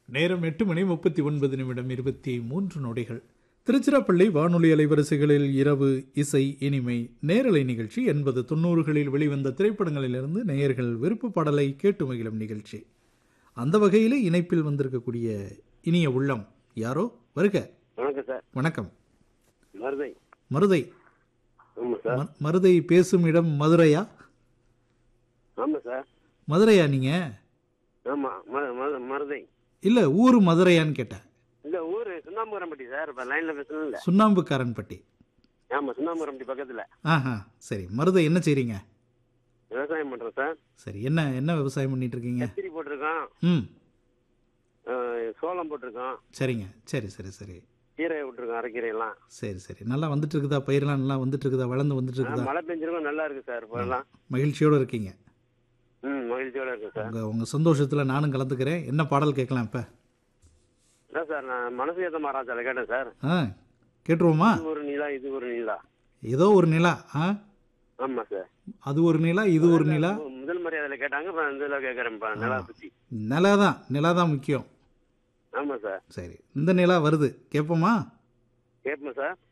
நேரம் எட்டு மணி முப்பத்தி ஒன்பது நிமிடம் இருபத்தி மூன்று நொடிகள் திருச்சிராப்பள்ளி வானொலி அலைவரிசைகளில் இரவு இசை இனிமை நேரலை நிகழ்ச்சி எண்பது தொண்ணூறுகளில் வெளிவந்த திரைப்படங்களிலிருந்து நேயர்கள் விருப்ப பாடலை கேட்டு மகிழும் நிகழ்ச்சி அந்த வகையிலே இணைப்பில் வந்திருக்கக்கூடிய இனிய உள்ளம் யாரோ வருக வணக்கம் சார் வணக்கம் மருதை மருதை ஆமாம் சார் ம- மருதை பேசும் இடம் மதுரையா ஆமாம் சார் மதுரையா நீங்க ஆமாம் ம ம- மருதை இல்ல ஊர் மதுரையான்னு கேட்டேன் இந்த ஊர் சுண்ணாம்புரம்பட்டி சார் இப்போ லைனில் பேசணும் இல்லை சுண்ணாம்புக்காரன்பட்டி ஆமாம் சுண்ணாம்புரம்பட்டி பக்கத்தில் ஆஹா சரி மருதை என்ன செய்றீங்க விவசாயம் பண்ணுறோம் சார் சரி என்ன என்ன விவசாயம் பண்ணிட்டு இருக்கீங்க கத்திரி போட்டிருக்கோம் ம் அஹ், சோளம் போட்டிருக்கோம் சரிங்க சரி சரி சரி கீரை விட்டுருக்கோம் அரைக்கீரையெல்லாம் சரி சரி நல்லா வந்துட்டு இருக்குதா பயிரெல்லாம் நல்லா வந்துட்டு இருக்குதா வளர்ந்து வந்துட்டு ஆ, இருக்குதா மழை பெஞ்சிருக்கோம் நல்லா இருக்கு சார் இப்போ எல்லாம் மகிழ்ச்சியோட இருக்கீங்க ம் மகிழ்ச்சியோட இருக்கு சார் உங்க உங்க சந்தோஷத்துல நானும் கலந்துக்கிறேன் என்ன பாடல் கேட்கலாம் இப்ப அதான் சார் நான் மனசு ஏற்ற மாறாச்சால கேட்டேன் சார் ஆ கேட்டுருவோமா இது ஒரு நிலா இது ஒரு நிலா ஏதோ ஒரு நிலா ஆ ஆமாம் சார் அது ஒரு நிலா இது ஒரு நிலா மு- முதல் மரியாதையில் கேட்டாங்க இப்போ இதில் கேட்குறேன் இப்போ நிலா பற்றி நிலா தான் நிலா தான் முக்கியம் ஆமாம் சார் சரி இந்த நிலா வருது கேட்போமா கேட்போம் சார்